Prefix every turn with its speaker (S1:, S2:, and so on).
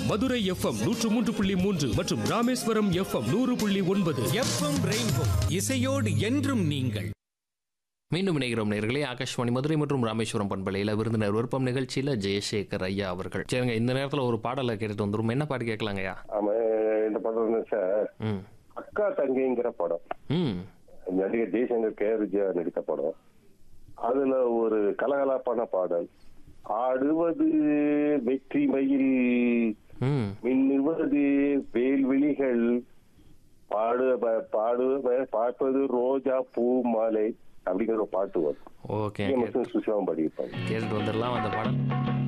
S1: Madurai FM நூற்று மூன்று புள்ளி மூன்று மற்றும் ராமேஸ்வரம் எஃப்எம் நூறு புள்ளி ஒன்பது
S2: எஃப்எம் ரெயின்போ இசையோடு என்றும் நீங்கள்
S3: மீண்டும் இணைகிறோம் நேர்களே ஆகாஷ்வாணி மதுரை மற்றும் ராமேஸ்வரம் பண்பலையில் விருந்தினர் விருப்பம் நிகழ்ச்சியில் ஜெயசேகர் ஐயா அவர்கள் சரிங்க இந்த நேரத்தில் ஒரு பாடலை கேட்டுட்டு வந்துரும் என்ன பாட்டு கேட்கலாங்கய்யா
S4: ஆமா இந்த படம் வந்து சார்
S3: ம்
S4: அக்கா தங்கைங்கிற படம்
S3: ம்
S4: நடிகர் ஜெய்சங்கர் கே ஆர் விஜயா நடித்த படம் அதுல ஒரு கலகலப்பான பாடல் ஆடுவது வெற்றி மயில்
S3: ம்
S4: மின்னுவது வேல்விழிகள் பாடு ப- பாடு ப- பார்ப்பது ரோஜா பூ மாலை அப்படிங்கிற ஒரு பாட்டு வரும்
S3: ஓகே
S4: சுசிலாம் பாடியிருப்பாங்க
S3: கேட்டுட்டு வந்துடலாம் அந்த பாடல்